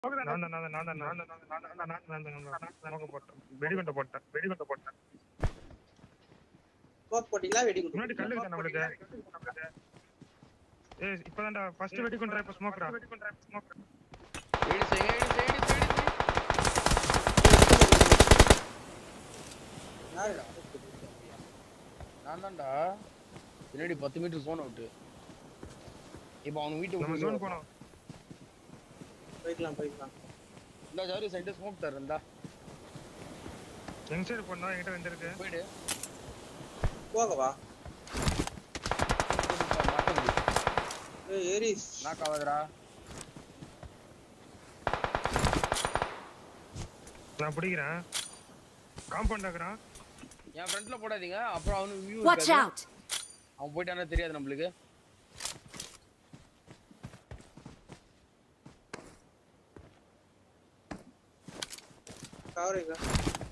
நான் தான் நான் தான் நான் தான் நான் தான் நான் தான் நான் தான் நான் தான் நான் தான் நான் தான் போட்டேன் வெடிகுண்ட போட்டேன் வெடிகுண்ட போட்டேன் ஸ்மோக் போட்டீங்களா வெடி முன்னாடி கல்லு இருக்கா நம்மளுக்கு ஏய் இப்பதான்டா ஃபர்ஸ்ட் வெடிகுண்டா இப்ப ஸ்மோக்ரா வெடிகுண்டா ஸ்மோக் ஏடி செய்யுங்க ஏடி செய்யுங்க ஏடி செய்யுங்க யாருடா நான் தான்டா பின்னாடி பத்து மீட்டர் போன விட்டு இப்போ அவன் நம்ம வீட்டு ஜோன் போனோம் போய்க்கலாம் போய்க்கலாம் இந்த ஜாரி சைடு ஸ்மோக் தர இருந்தா எங்க சைடு போனா என்கிட்ட ரெண்டு இருக்கு போயிடு போகவா மாட்ட முடியும் ஏய் ஏரிஸ் நாக் ஆகாதடா நான் பிடிக்கிறேன் காம்பவுண்ட் ஆக்குறான் என் ஃப்ரண்ட்ல போடாதீங்க அப்புறம் அவனுக்கு வியூ Watch இருக்காது out! அவன் போயிட்டானா தெரியாது நம்மளுக்கு கவர்